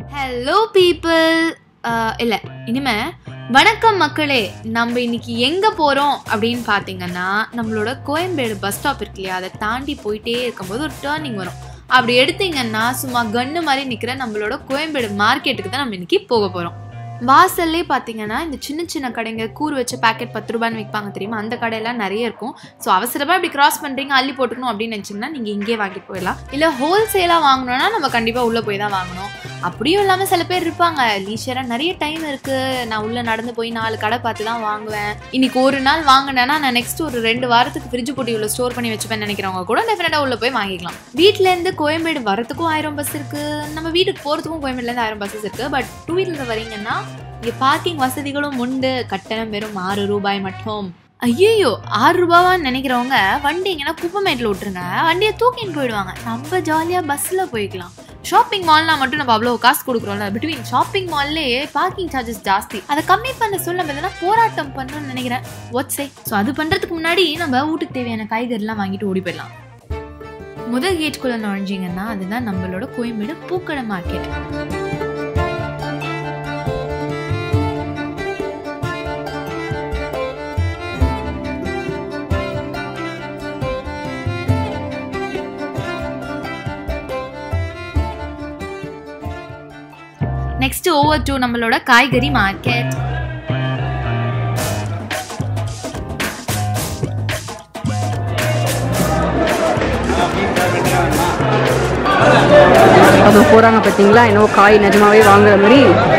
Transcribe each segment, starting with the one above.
Hello people இல்லை இனிமே வணக்கம் மக்களே நம்ம இன்னைக்கு எங்கே போகிறோம் அப்படின்னு பார்த்தீங்கன்னா நம்மளோட கோயம்பேடு பஸ் ஸ்டாப் இருக்கு இல்லையா அதை தாண்டி போயிட்டே இருக்கும்போது ஒரு டேர்னிங் வரும் அப்படி எடுத்தீங்கன்னா சும்மா கன்னு மாதிரி நிற்கிற நம்மளோட கோயம்பேடு மார்க்கெட்டுக்கு தான் நம்ம இன்னைக்கு போக போகிறோம் வாசல்லே பார்த்தீங்கன்னா இந்த சின்ன சின்ன கடைங்க கூறு வச்ச பேக்கெட் பத்து ரூபான்னு விற்பாங்க தெரியுமா அந்த கடையெல்லாம் நிறைய இருக்கும் ஸோ அவசரமாக இப்படி கிராஸ் பண்ணுறீங்க அள்ளி போட்டுக்கணும் அப்படின்னு நினச்சிங்கன்னா நீங்கள் இங்கே வாங்கிட்டு போயிடலாம் இல்லை ஹோல்சேலாக வாங்கணும்னா நம்ம கண்டிப்பாக உள்ளே போய் தான் வாங்கணும் அப்படியும் இல்லாமல் சில பேர் இருப்பாங்க லீஷராக நிறைய டைம் இருக்குது நான் உள்ளே நடந்து போய் நாலு கடை பார்த்து தான் வாங்குவேன் இன்னைக்கு ஒரு நாள் வாங்கினேன்னா நான் நெக்ஸ்ட் ஒரு ரெண்டு வாரத்துக்கு ஃப்ரிட்ஜ் போட்டி உள்ள ஸ்டோர் பண்ணி வச்சுப்பேன் நினைக்கிறவங்க கூட டெஃபினட்டாக உள்ளே போய் வாங்கிக்கலாம் வீட்டிலேருந்து கோயம்பேடு வரத்துக்கும் ஆயிரம் பஸ் இருக்குது நம்ம வீட்டுக்கு போகிறதுக்கும் கோயம்பேடுலேருந்து ஆயிரம் பஸ்ஸஸ் இருக்குது பட் டூ வீலரில் வரீங்கன்னா இங்கே பார்க்கிங் வசதிகளும் உண்டு கட்டணம் வெறும் ஆறு ரூபாய் மட்டும் ஐயோ ஆறு ரூபாவான்னு நினைக்கிறவங்க வண்டி எங்கன்னா குப்பமேட்டில் விட்டுருங்க வண்டியை தூக்கின்னு போயிடுவாங்க நம்ம ஜாலியாக பஸ்ஸில் போய்க்கலாம் ஷாப்பிங் மால்னா மட்டும் நம்ம அவ்வளோ காசு கொடுக்குறோம்ல பிட்வீன் ஷாப்பிங் மால்லே பார்க்கிங் சார்ஜஸ் ஜாஸ்தி அதை கம்மி பண்ண சொல்ல நம்ம எதனா போராட்டம் பண்ணணும்னு நினைக்கிறேன் ஒட்ஸே ஸோ அது பண்ணுறதுக்கு முன்னாடி நம்ம வீட்டுக்கு தேவையான காய்கறிலாம் வாங்கிட்டு ஓடி போயிடலாம் முதல் கேட்டுக்குள்ளே நுழைஞ்சிங்கன்னா அதுதான் நம்மளோட கோயம்பேடு பூக்கடை மார்க்கெட் நெக்ஸ்ட் ஓவர் டு நம்மளோட காய்கறி மார்க்கெட் அது போகிறாங்க பார்த்தீங்களா என்னவோ காய் நிஜமாவே வாங்குற மாதிரி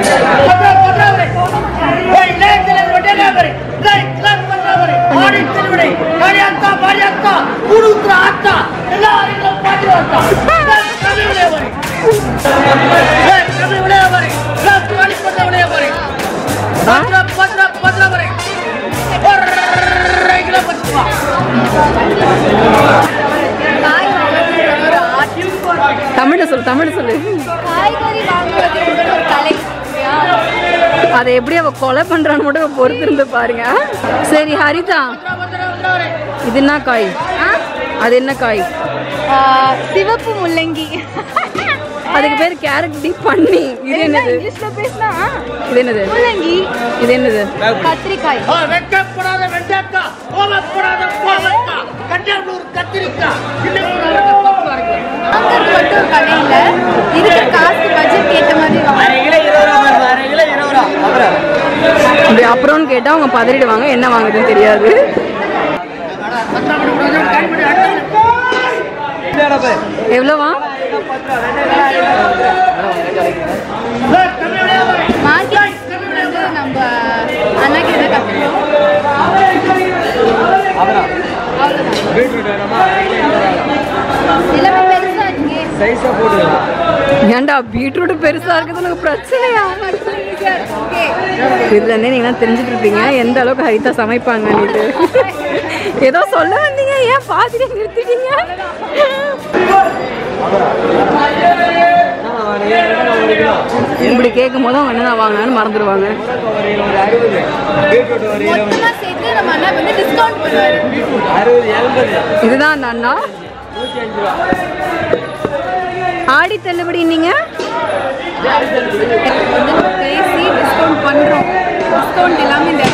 தமிழில் சொல்லு தமிழில் சொல்லு காய்கறி வாங்குறது ஒரு கலை அதை எப்படி அவ கொலை பண்றான்னு மட்டும் பொறுத்து இருந்து பாருங்க சரி ஹரிதா இது என்ன காய் அது என்ன காய் சிவப்பு முள்ளங்கி அதுக்கு பேர் கேரட் டீப் பண்ணி இது என்னது இங்கிலீஷ்ல பேசினா இது என்னது முள்ளங்கி இது என்னது கத்திரிக்காய் வெட்டப்படாத வெண்டைக்காய் கோவப்படாத கோவக்காய் கண்டூர் கத்திரிக்காய் இன்னும் வாங்குறது மட்டும் ஒரு கடை இல்ல இருக்கிற காசு பட்ஜெட் ஏத்த மாதிரி அப்படி அப்புறம்னு கேட்டா அவங்க பதறிடுவாங்க என்ன வாங்குதுன்னு தெரியாது எவ்வளோவா மார்க்கெட் வந்து நம்ம அண்ணா கிட்ட கத்துக்கணும் எல்லாமே பெருசா இருக்கு ஏன்டா பீட்ரூட் பெருசா இருக்குது உனக்கு பிரச்சனையா இதுல இருந்தே நீங்க தெரிஞ்சுட்டு இருப்பீங்க எந்த அளவுக்கு ஹரிதா சமைப்பாங்க ஏதோ சொல்ல வந்தீங்க ஏன் பாதியில நிறுத்திட்டீங்க இப்படி கேட்கும் போது அவங்க என்ன வாங்கினான்னு மறந்துடுவாங்க மொத்தமா சேர்த்து நம்ம அண்ணா வந்து டிஸ்கவுண்ட் பண்ணுவாரு இதுதான் அந்த அண்ணா ஆடி தள்ளுபடி நீங்க பேசி டிஸ்கவுண்ட் பண்றோம் டிஸ்கவுண்ட் எல்லாமே இந்த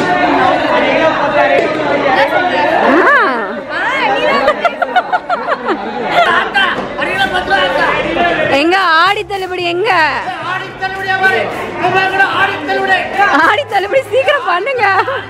எங்க ஆடி தள்ளுபடி எங்க ஆடி தள்ளுபடி சீக்கிரம் பண்ணுங்க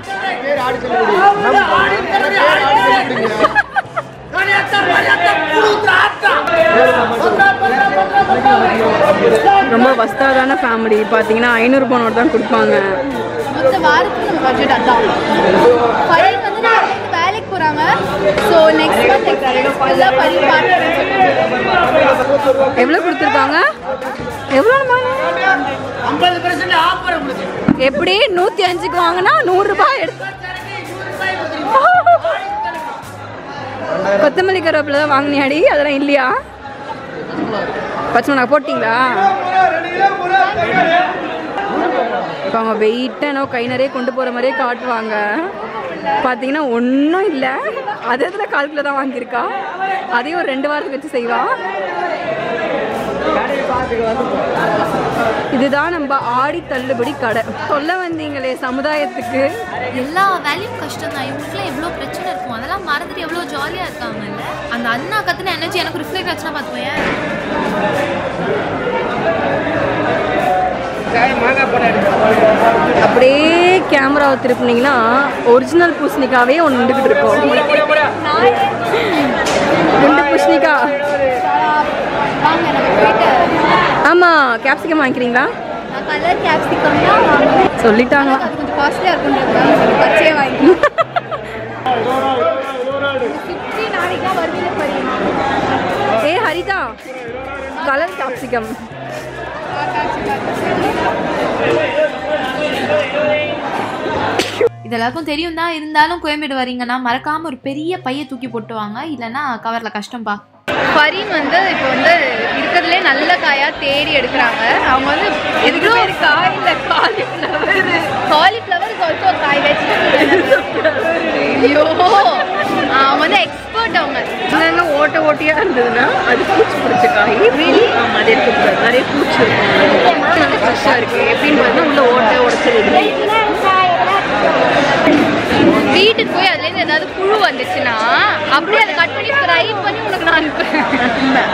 ரொம்ப வஸ்தாதான ஃபேமிலி பார்த்தீங்கன்னா ஐநூறு நோட் தான் கொடுப்பாங்க மொத்த வாரத்துக்கு நம்ம பட்ஜெட் அதான் பையன் வந்து நாளைக்கு வேலைக்கு போறாங்க ஸோ நெக்ஸ்ட் மந்த் எக்ஸ்பீரியன்ஸ் ஃபுல்லாக பையன் பார்த்து எவ்வளோ கொடுத்துருக்காங்க எவ்வளோ ஐம்பது பர்சன்ட் ஆஃபர் உங்களுக்கு எப்படி நூற்றி அஞ்சுக்கு வாங்கினா நூறுரூபாய் எடுத்து கொத்தமல்லி கருவேப்பிலை தான் வாங்கினியாடி அதெல்லாம் இல்லையா பச்சை மிளகா போட்டிங்களா இப்போ அவங்க வெயிட்டாக என்னோ கை நிறைய கொண்டு போகிற மாதிரியே காட்டுவாங்க பார்த்தீங்கன்னா ஒன்றும் இல்லை அது இதில் கால் கிலோ தான் வாங்கியிருக்கா அதையும் ஒரு ரெண்டு வாரத்துக்கு வச்சு செய்வா இது இதுதான் நம்ம ஆடி தள்ளுபடி கடை சொல்ல வந்தீங்களே சமுதாயத்துக்கு எல்லா வேலையும் கஷ்டம் தான் இவங்களுக்குலாம் எவ்வளோ பிரச்சனை இருக்கும் அதெல்லாம் மறந்துட்டு எவ்வளோ ஜாலியாக இருக்காங்கல்ல அந்த அண்ணா கத்துன எனர்ஜி எனக்கு ரிஃப்ளெக்ட் ஆச்சுன்னா பார்த்துக்கோயேன் அப்படியே கேமராவை திருப்பினீங்கன்னா ஒரிஜினல் பூசணிக்காவே ஒன்று நின்றுக்கிட்டு இருக்கும் குண்டு பூசணிக்கா வாங்க நம்ம போயிட்டு ஆமாம் கேப்சிகம் வாங்கிக்கிறீங்களா நான் கலர் கேப்சிகம் தான் வாங்குவேன் சொல்லிட்டாங்க அது கொஞ்சம் காஸ்ட்லியாக இருக்குன்றதுனால சரி பச்சையே வாங்கி ஃபிஃப்டி நாளைக்கு தான் வருவீங்க பரியுமா ஏ ஹரிதா கலர் கேப்சிகம் இது எல்லாருக்கும் தெரியும் தான் இருந்தாலும் கோயம்பேடு வரீங்கன்னா மறக்காம ஒரு பெரிய பைய தூக்கி போட்டு வாங்க இல்லைன்னா கவர்ல கஷ்டம்பா ஃபரீன் வந்து இப்போ வந்து இருக்கிறதுலே நல்ல காயா தேடி எடுக்கிறாங்க அவங்க வந்து எதுக்கு பேர் காய் இல்லை காலிஃப்ளவர் காலிஃப்ளவர் இஸ் ஆல்சோ காய் வெஜிடபிள் ஐயோ அவங்க வந்து எக்ஸ்பர்ட் அவங்க என்னென்ன ஓட்ட ஓட்டியா இருந்ததுன்னா அது பூச்சி பிடிச்ச காய் ஆமா அது இருக்கக்கூடாது நிறைய பூச்சி இருக்கும் நல்ல ஃப்ரெஷ்ஷாக இருக்கு எப்படின்னு பார்த்தா உள்ள ஓட்ட உடச்சது வீட்டுக்கு போய் அதுலேருந்து ஏதாவது புழு வந்துச்சுன்னா அப்படியே அதை கட் பண்ணி ஃப்ரை பண்ணி உனக்கு நான் அனுப்புறேன்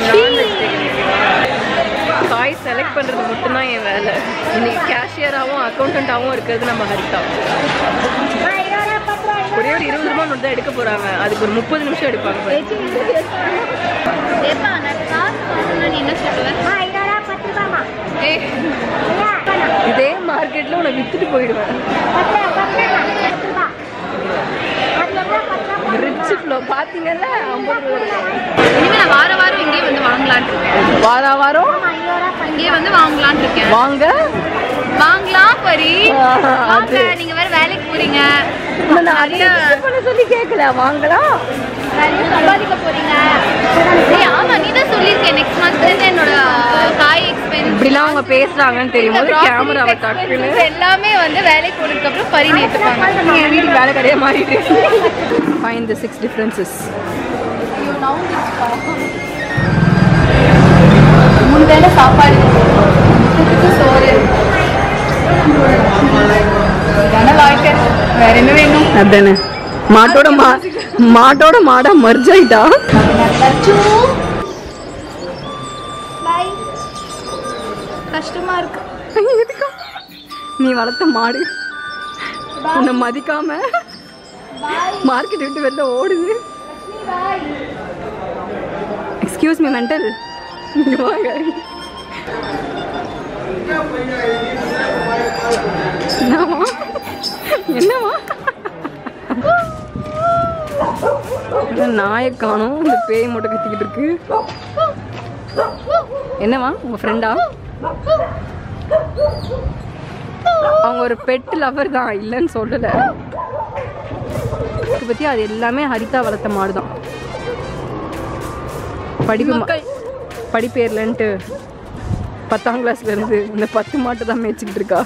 காய் செலக்ட் பண்ணுறது மட்டும்தான் என் வேலை இன்னைக்கு கேஷியராகவும் அக்கௌண்டண்ட்டாகவும் இருக்கிறது நம்ம ஹரிதா ஒரே ஒரு இருபது ரூபா நோட்டு தான் எடுக்க போறாங்க அதுக்கு ஒரு முப்பது நிமிஷம் எடுப்பாங்க பாரு. ஏப்பா நான் காசு வாங்கணும்னா நீ என்ன சொல்லுவேன் ஏய் இதே மார்க்கெட்ல உன்னை வித்துட்டு போயிடுவேன் ரிச் ஃப்ளோ பாத்தீங்கல்ல ஐம்பது ரூபா இனிமே நான் வார வாரம் இங்கேயே வந்து வாங்கலாம்னு இருக்கேன் வார வாரம் இங்கேயே வந்து வாங்கலாம்னு இருக்கேன் வாங்க வாங்கலாம் பரி ஆஹா, வாங்க அது. நீங்க வேற வேலைக்கு போறீங்க நான் அதை accept பண்ண சொல்லி கேட்கல வாங்கலாம் நிறைய சம்பாதிக்க போறீங்க ஏய் ஆமா நீ தான் சொல்லியிருக்கேன் நெக்ஸ்ட் மந்த்ல இருந்து என்னோட காய் எக்ஸ்பென்ஸ் இப்படிலாம் அவங்க பேசுறாங்கன்னு தெரியும் போது கேமராவை டக்குன்னு எல்லாமே வந்து வேலைக்கு போனதுக்கு அப்புறம் பரி நேத்துப்பாங்க என் வீட்டுக்கு வேலை கடையே மாறிட்டு ஃபைன் த சிக்ஸ் டிஃப்ரென்சஸ் மூணு வேளை சாப்பாடு இதுக்கு சோறு இதான வாழ்க்கை வேற என்ன வேணும் அதானே மாட்டோட மா மாட்டோட மாடா மர்ஜ் ஆயிட்டா பாய் கஷ்டமா இருக்கு எதுக்கா நீ வளர்த்த மாடு உன்னை மதிக்காம மார்க்கெட் விட்டு வெளில ஓடுது எக்ஸ்கியூஸ் மீ மென்டல் என்னவா என்னவா என்ன நாயை காணோம் இந்த பேய் மட்டும் கத்திக்கிட்டு இருக்கு என்னவா உங்க ஃப்ரெண்டா அவங்க ஒரு பெட் லவர் தான் இல்லைன்னு சொல்லலை இதை பற்றி அது எல்லாமே ஹரிதா வளர்த்த மாடு தான் படிப்பு ம- படிப்பு ஏறலன்ட்டு பத்தாம் கிளாஸ்ல இருந்து இந்த பத்து மாட்டை தான் மேய்ச்சிக்கிட்டு இருக்கா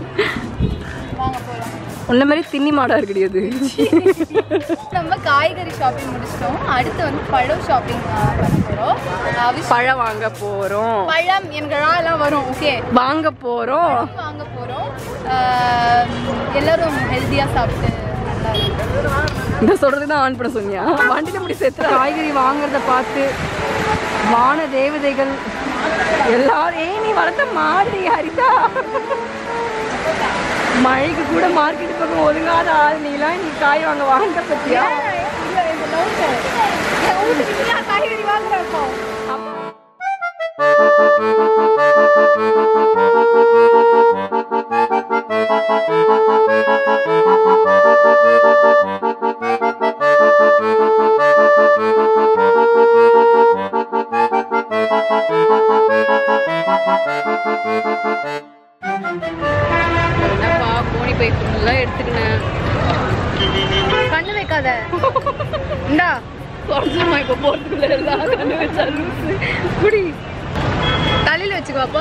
உன்ன மாதிரி தின்னி மாடா கிடையாது நம்ம காய்கறி ஷாப்பிங் முடிச்சிட்டோம் அடுத்து வந்து பழம் ஷாப்பிங் பண்ண போறோம் அவிஷ் பழம் வாங்க போறோம் பழம் என்கிறா எல்லாம் வரும் ஓகே வாங்க போறோம் வாங்க போறோம் ஆஹ் எல்லாரும் ஹெல்த்தியா சாப்பிட்டு நல்லா இருக்கும் இந்த சொல்றது தான் ஆன் பண்ண சொன்னியா வண்டியில இப்படி செத்து காய்கறி வாங்குறத பார்த்து வான தேவதைகள் எல்லாரும் ஏய் நீ வளர்த்த மாதிரி ஹரிதா மழைக்கு கூட மார்க்கெட் பக்கம் ஒதுங்காத ஆள் நீலாம் நீ காய் வாங்க வாங்க பத்தியா காய்கறி வாங்குறப்போ என்னப்பா கோணி பை ஃபுல்லாக எடுத்துக்கினேன் கண்ணு வைக்காத இந்தா குறைஞ்சிருமா இப்போ போகிறதுக்குள்ள எல்லாம் கண்ணு வச்சா லூசு குடி தலையில வச்சுக்கோப்பா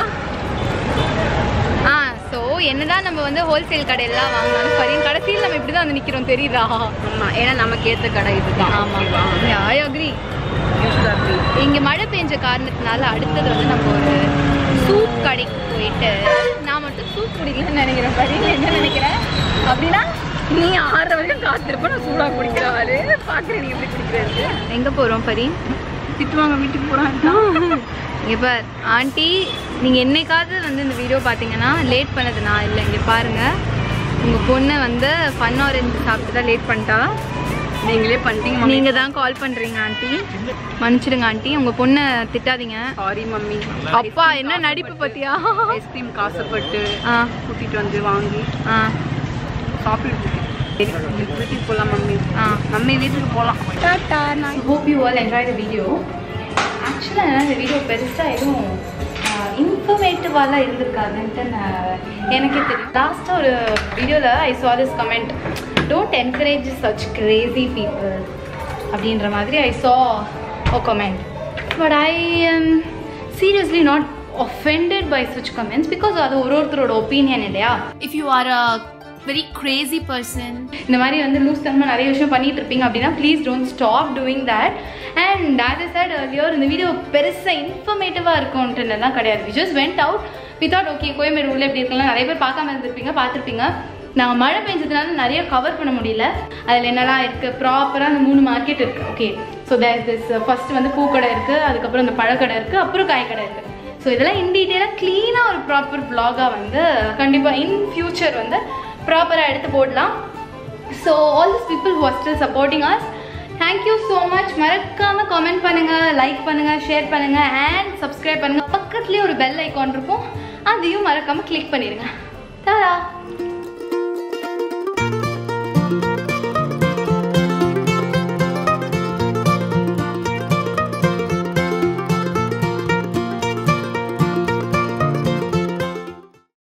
ஆ ஸோ என்னதான் நம்ம வந்து ஹோல்சேல் கடையெல்லாம் வாங்கலாம் சரி கடைசியில் நம்ம இப்படி தான் வந்து நிற்கிறோம் தெரியுதா ஆமாம் ஏன்னா நமக்கு ஏற்ற கடை இதுதான் ஆமாம் ஐ அக்ரி இங்கே மழை பெஞ்ச காரணத்தினால அடுத்தது வந்து நம்ம ஒரு சூப் கடைக்கு போயிட்டு நான் மட்டும் சூப் குடிக்கலன்னு நினைக்கிறேன் பாரு நீ என்ன நினைக்கிறேன் அப்படின்னா நீ ஆறுற வரைக்கும் காத்திருப்ப நான் சூடாக குடிக்கிறாரு பார்க்குறேன் நீ எப்படி குடிக்கிறது எங்கே போகிறோம் பரி திட்டுவாங்க வீட்டுக்கு போகிறாங்க இங்கே பார் ஆண்டி நீங்கள் என்னைக்காவது வந்து இந்த வீடியோ பார்த்தீங்கன்னா லேட் பண்ணது நான் இல்லை இங்கே பாருங்கள் உங்கள் பொண்ணை வந்து ஃபன் ஆரஞ்சு சாப்பிட்டு தான் லேட் பண்ணிட்டா நீங்களே பண்ணிட்டீங்க மம்மி நீங்கள் தான் கால் பண்ணுறீங்க ஆண்டி மன்னிச்சிடுங்க ஆண்டி உங்கள் பொண்ணை திட்டாதீங்க சாரி மம்மி அப்பா என்ன நடிப்பு பத்தியா ஐஸ்கிரீம் காசுப்பட்டு ஆ கூட்டிட்டு வந்து வாங்கி ஆ சாப்பிட்டு வீட்டுக்கு போகலாம் மம்மி ஆ மம்மி வீட்டுக்கு போகலாம் டாட்டா நான் hope you all enjoy the video ஆக்சுவலாக இந்த வீடியோ பெருசாக எதுவும் இன்ஃபர்மேட்டிவாலாம் இருந்திருக்காதுன்ட்டு நான் எனக்கே தெரியும் லாஸ்ட்டாக ஒரு வீடியோவில் I saw this comment don't encourage such crazy people அப்படின்ற மாதிரி I saw a comment but I am seriously not offended by such comments because அது ஒரு ஒருத்தரோட ஒப்பீனியன் இல்லையா if you are a very crazy person இந்த மாதிரி வந்து loose தனமாக நிறைய விஷயம் பண்ணிட்டு இருப்பீங்க அப்படின்னா please don't stop doing that and as I said earlier இந்த வீடியோ பெருசாக இன்ஃபர்மேட்டிவாக இருக்கும்ன்றதுலாம் கிடையாது we just went out without okay Koyambedu உள்ள எப்படி இருக்கலாம் நிறைய பேர் பார்க்காம இருந்திருப்பீங்க பார்த்துருப்பீங்க நாங்கள் மழை பெஞ்சதுனால நிறைய கவர் பண்ண முடியல அதில் என்னெல்லாம் இருக்குது ப்ராப்பராக அந்த மூணு மார்க்கெட் இருக்குது okay so there this first வந்து பூக்கடை இருக்குது அதுக்கப்புறம் இந்த பழக்கடை இருக்குது அப்புறம் காய்கடை இருக்குது ஸோ இதெல்லாம் இன் டீட்டெயிலாக க்ளீனாக ஒரு ப்ராப்பர் vlog-ஆ வந்து கண்டிப்பாக இன் ஃபியூச்சர் வந்து ப்ராப்பராக எடுத்து போடலாம் so all this people who are still supporting us thank you so much மறக்காமல் கமெண்ட் பண்ணுங்கள் லைக் பண்ணுங்கள் ஷேர் பண்ணுங்கள் அண்ட் சப்ஸ்கிரைப் பண்ணுங்கள் பக்கத்துலேயே ஒரு பெல் ஐக்கான் இருக்கும் அதையும் மறக்காமல் கிளிக் பண்ணிடுங்க தாரா